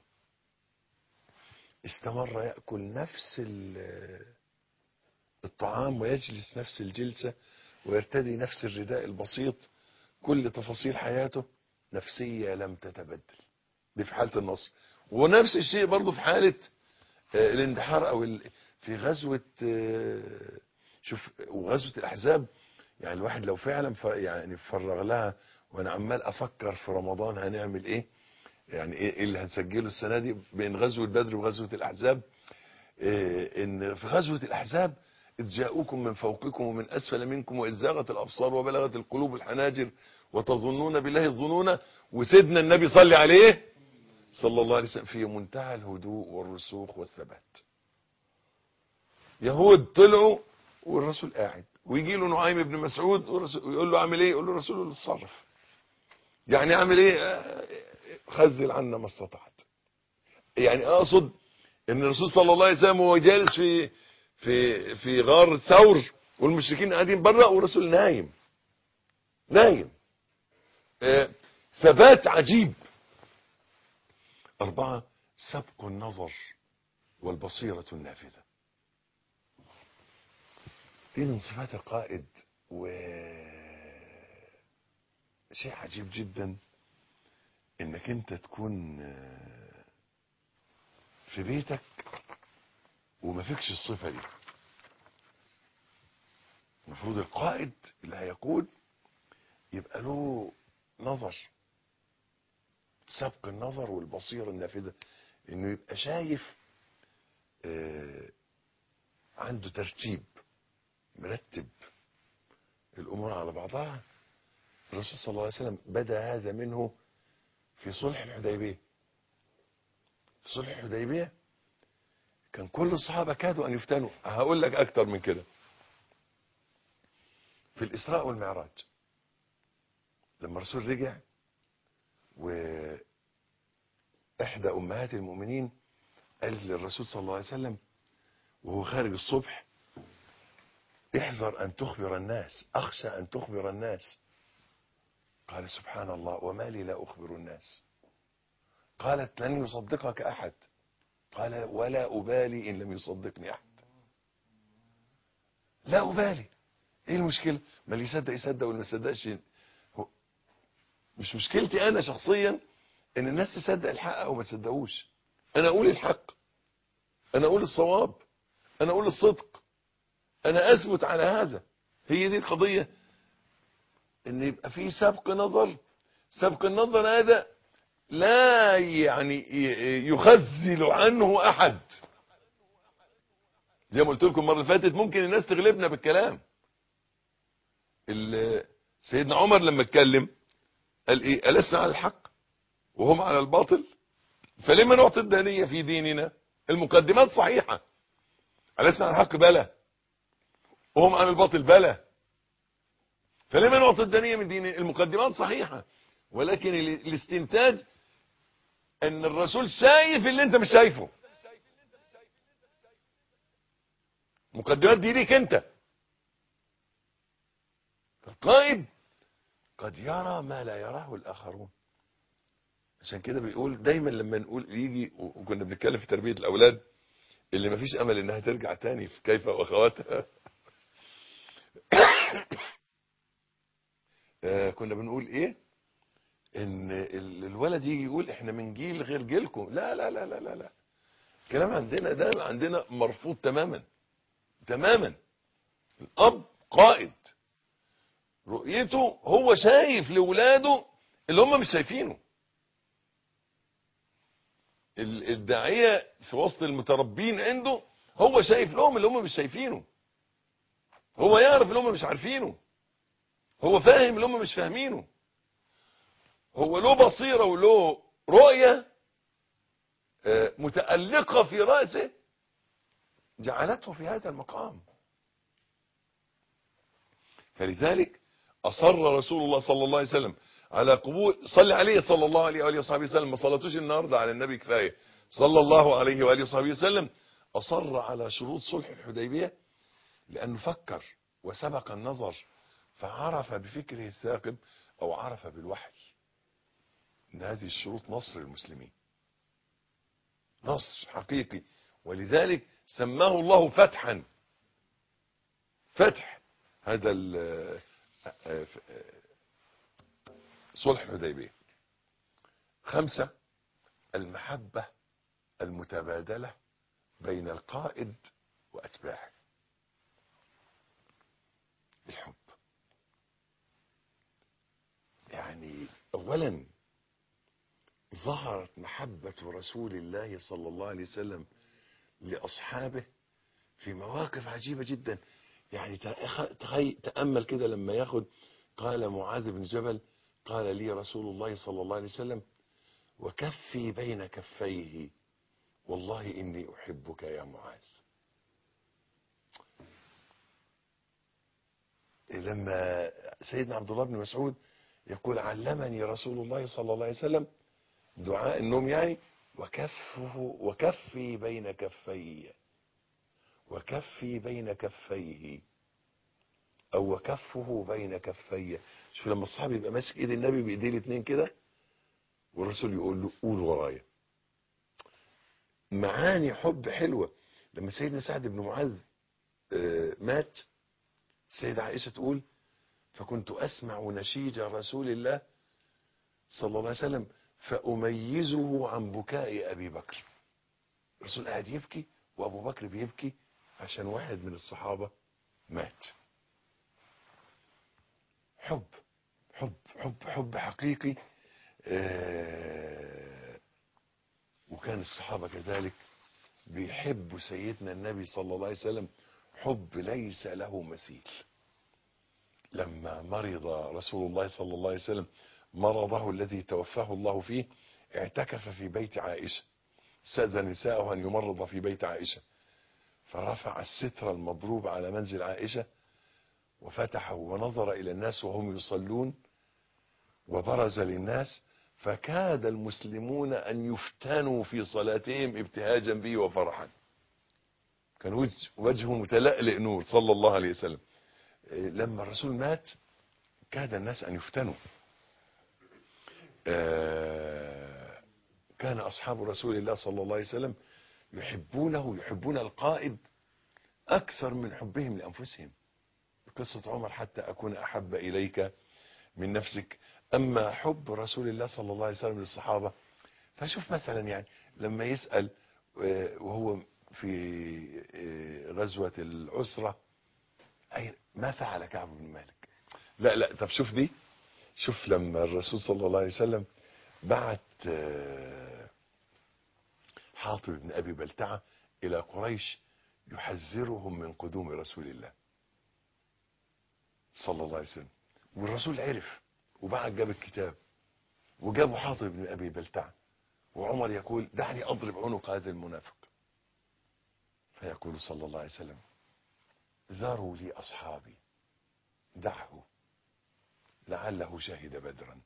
استمر يأكل نفس ال- الطعام ويجلس نفس الجلسة ويرتدي نفس الرداء البسيط كل تفاصيل حياته نفسية لم تتبدل دي في حالة النصر ونفس الشيء برضه في حالة آه، الاندحار او ال- في غزوة آه، شوف وغزوة الاحزاب يعني الواحد لو فعلا ف- يعني فرغ لها وانا عمال افكر في رمضان هنعمل ايه يعني ايه إيه اللي هنسجله السنة دي بين غزوة بدر وغزوة الاحزاب إيه ان في غزوة الاحزاب اذ جاءوكم من فوقكم ومن اسفل منكم واذ زاغت الابصار وبلغت القلوب الحناجر وتظنون بالله الظنون وسيدنا النبي صلى عليه صلى الله عليه وسلم في منتهى الهدوء والرسوخ والثبات يهود طلعوا والرسول قاعد ويجي له نعيم بن مسعود والرسول يقول له اعمل ايه يقول له الرسول اتصرف يعني اعمل ايه آه، خزل عنا ما استطعت يعني اقصد ان الرسول صلى الله عليه وسلم وهو جالس في في في غار ثور والمشركين قاعدين بره والرسول نايم نايم آه، ثبات عجيب أربعة سبق النظر والبصيرة النافذة دي من صفات القائد و شيء عجيب جدا انك انت تكون آه، في بيتك وما فيكش الصفة دي المفروض القائد اللي هيقود يبقى له نظر سبق النظر والبصيرة النافذة انه يبقى شايف آه، عنده ترتيب مرتب الامور على بعضها الرسول صلى الله عليه وسلم بدا هذا منه في صلح الحديبيه في صلح الحديبيه كان كل الصحابه كادوا ان يفتنوا هقول لك اكتر من كده في الاسراء والمعراج لما الرسول رجع و احدى امهات المؤمنين قالت للرسول صلى الله عليه وسلم وهو خارج الصبح احذر ان تخبر الناس اخشى ان تخبر الناس قال سبحان الله وما لي لا اخبر الناس قالت لن يصدقك احد قال ولا ابالي ان لم يصدقني احد لا ابالي ايه المشكله ما اللي يصدق يصدق واللي ما يصدقش هو- مش مشكلتي انا شخصيا ان الناس تصدق الحق او ما تصدقوش انا اقول الحق انا اقول الصواب انا اقول الصدق انا اثبت على هذا هي دي القضية ان يبقى في سبق نظر سبق النظر هذا لا يعني ي- يخزل عنه احد زي ما قلت لكم المره اللي فاتت ممكن الناس تغلبنا بالكلام ال- سيدنا عمر لما اتكلم قال ايه ألسنا على الحق وهم على الباطل فلما نعطي الدانية في ديننا المقدمات صحيحة ألسنا على الحق بلى وهم على الباطل بلى فلما نعطي الدانية من دين المقدمات صحيحة ولكن ال- الاستنتاج ان الرسول شايف اللي انت مش شايفه مقدمات دي ليك انت القائد قد يرى ما لا يراه الاخرون عشان كده بيقول دايما لما نقول يجي وكنا بنتكلم في تربية الاولاد اللي مفيش امل انها ترجع تاني في كيف واخواتها آه، كنا بنقول ايه ان ال- الولد يجي يقول احنا من جيل غير جيلكم لا لا لا لا لا لا الكلام عندنا ده عندنا مرفوض تماما تماما الاب قائد رؤيته هو شايف لاولاده اللي هم مش شايفينه ال- الداعيه في وسط المتربين عنده هو شايف لهم اللي هم مش شايفينه هو يعرف اللي هم مش عارفينه هو فاهم اللي هم مش فاهمينه هو له بصيرة وله رؤية آه، متألقة في رأسه جعلته في هذا المقام فلذلك أصر رسول الله صلى الله عليه وسلم على قبول صلي عليه صلى الله عليه وآله وصحبه وسلم ما صلتوش النهاردة على النبي كفاية صلى الله عليه وآله وصحبه وسلم أصر على شروط صلح الحديبية لأنه فكر وسبق النظر فعرف بفكره الثاقب أو عرف بالوحي ان هذه الشروط نصر المسلمين نصر حقيقي ولذلك سماه الله فتحا فتح هذا ال- صلح الحديبيه خمسة المحبة المتبادلة بين القائد وأتباعه الحب يعني أولا ظهرت محبة رسول الله صلى الله عليه وسلم لأصحابه في مواقف عجيبة جدا يعني تأخ- تخي... تأمل كده لما ياخد قال معاذ بن جبل قال لي رسول الله صلى الله عليه وسلم وكفي بين كفيه والله إني أحبك يا معاذ لما سيدنا عبد الله بن مسعود يقول علمني رسول الله صلى الله عليه وسلم دعاء النوم يعني وكفه وكفي بين كفي وكفي بين كفيه او وكفه بين كفي شوف لما الصحابي يبقى ماسك ايد النبي بايديه الاثنين كده والرسول يقول له قول ورايا معاني حب حلوه لما سيدنا سعد بن معاذ آه، مات السيدة عائشة تقول فكنت أسمع نشيج رسول الله صلى الله عليه وسلم فأميزه عن بكاء أبي بكر الرسول قاعد يبكي وأبو بكر بيبكي عشان واحد من الصحابة مات حب حب حب حب حقيقي آه، وكان الصحابة كذلك بيحبوا سيدنا النبي صلى الله عليه وسلم حب ليس له مثيل لما مرض رسول الله صلى الله عليه وسلم مرضه الذي توفاه الله فيه اعتكف في بيت عائشة سأل نساءه أن يمرض في بيت عائشة فرفع الستر المضروب على منزل عائشة وفتحه ونظر إلى الناس وهم يصلون وبرز للناس فكاد المسلمون أن يفتنوا في صلاتهم ابتهاجا به وفرحا كان وجه- وجهه متلألئ نور صلى الله عليه وسلم إيه، لما الرسول مات كاد الناس أن يفتنوا آه، كان أصحاب رسول الله صلى الله عليه وسلم يحبونه يحبون القائد أكثر من حبهم لأنفسهم قصة عمر حتى أكون أحب إليك من نفسك أما حب رسول الله صلى الله عليه وسلم للصحابة فشوف مثلا يعني لما يسأل آه، وهو في آه، غزوة العسرة أي ما فعل كعب بن مالك لا لا طب شوف دي شوف لما الرسول صلى الله عليه وسلم بعت آه، حاطب بن أبي بلتعة إلى قريش يحذرهم من قدوم رسول الله صلى الله عليه وسلم والرسول عرف وبعت جاب الكتاب وجابوا حاطب بن أبي بلتعة وعمر يقول دعني أضرب عنق هذا المنافق فيقول صلى الله عليه وسلم ذروا لي أصحابي دعه لعله شهد بدرا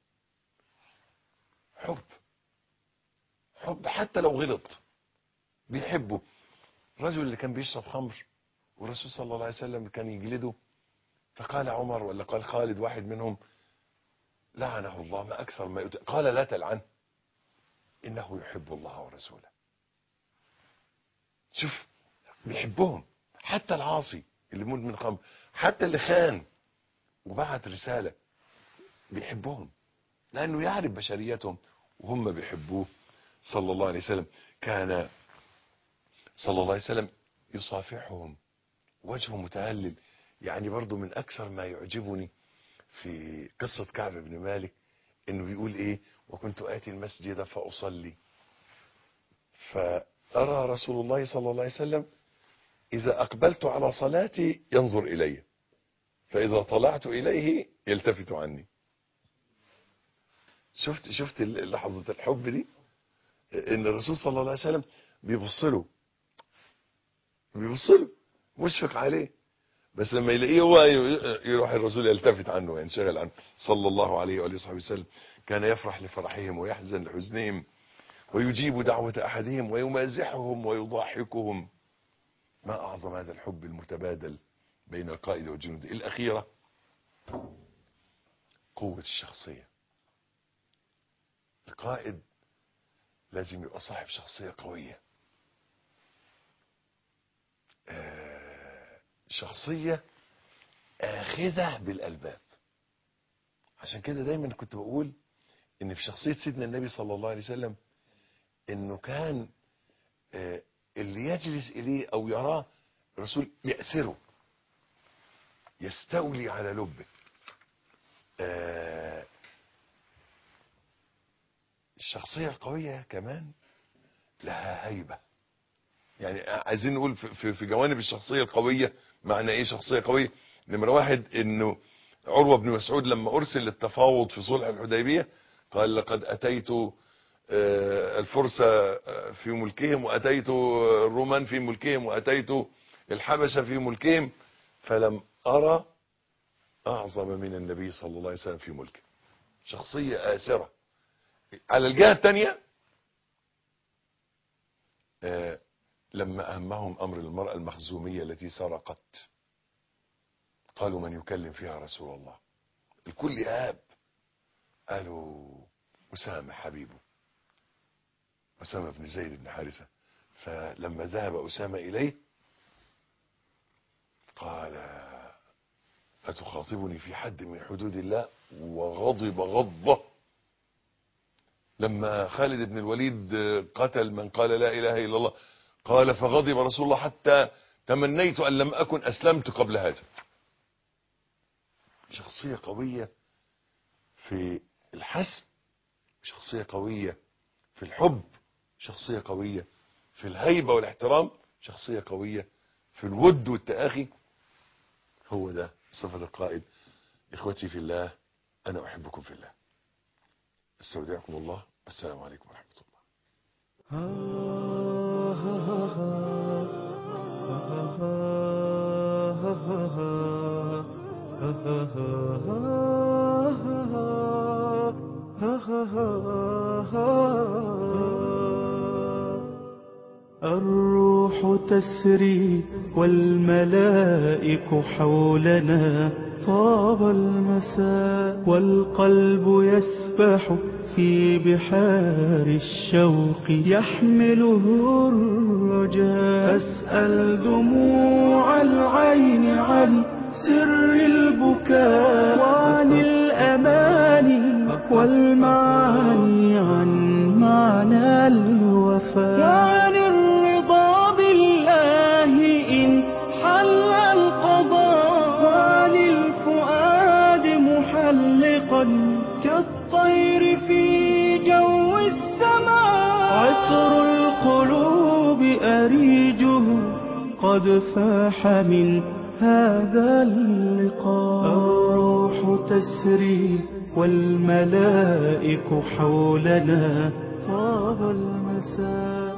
حب حب حتى لو غلط بيحبه الرجل اللي كان بيشرب خمر والرسول صلى الله عليه وسلم كان يجلده فقال عمر ولا قال خالد واحد منهم لعنه الله ما أكثر ما يؤتي قال لا تلعنه إنه يحب الله ورسوله شوف بيحبهم حتى العاصي اللي مدمن خمر حتى اللي خان وبعت رسالة بيحبهم لأنه يعرف بشريتهم وهم بيحبوه صلى الله عليه وسلم كان صلى الله عليه وسلم يصافحهم وجهه متهلل يعني برضو من أكثر ما يعجبني في قصة كعب بن مالك انه بيقول ايه وكنت آتي المسجد فأصلي فأرى رسول الله صلى الله عليه وسلم إذا أقبلت على صلاتي ينظر إلي فإذا طلعت إليه يلتفت عني شفت شفت لحظة الحب دي إن الرسول صلى الله عليه وسلم بيبص له بيبص له مشفق عليه بس لما يلاقيه هو يروح الرسول يلتفت عنه وينشغل عنه صلى الله عليه وآله وصحبه وسلم كان يفرح لفرحهم ويحزن لحزنهم ويجيب دعوة أحدهم ويمازحهم ويضاحكهم ما أعظم هذا الحب المتبادل بين القائد والجنود الأخيرة قوة الشخصية القائد لازم يبقى صاحب شخصية قوية آه، شخصية آخذة بالألباب عشان كده دايما كنت بقول ان في شخصية سيدنا النبي صلى الله عليه وسلم انه كان آه، اللي يجلس اليه او يراه الرسول يأسره يستولي على لبه آه، الشخصية القوية كمان لها هيبة يعني عايزين نقول في- في في جوانب الشخصية القوية معنى ايه شخصية قوية نمرة واحد انه عروة بن مسعود لما ارسل للتفاوض في صلح الحديبية قال لقد اتيت آه، الفرس آه، في ملكهم وأتيت الرومان في ملكهم وأتيت الحبشة في ملكهم فلم أرى أعظم من النبي صلى الله عليه وسلم في ملكه شخصية آسرة على الجهة الثانية آه، لما أهمهم أمر المرأة المخزومية التي سرقت قالوا من يكلم فيها رسول الله الكل يهاب قالوا أسامة حبيبه أسامة بن زيد بن حارثة فلما ذهب أسامة إليه قال أتخاطبني في حد من حدود الله وغضب غضبة لما خالد بن الوليد قتل من قال لا إله إلا الله قال فغضب رسول الله حتى تمنيت أن لم أكن أسلمت قبل هذا شخصية قوية في الحسم شخصية قوية في الحب شخصية قوية في الهيبة والاحترام شخصية قوية في الود والتآخي هو ده صفة القائد إخوتي في الله أنا أحبكم في الله استودعكم الله السلام عليكم ورحمة الله الروح تسري والملائك حولنا طاب المساء والقلب يسبح في بحار الشوق يحمله الرجاء أسأل دموع العين عن سر البكاء وعن الأماني والمعاني عن معنى الوفاء وعن الرضا بالله إن حل القضاء وعن الفؤاد محلقا كالطير في جو السماء عطر القلوب أريجه قد فاح من هذا اللقاء الروح تسري والملائك حولنا طاب المساء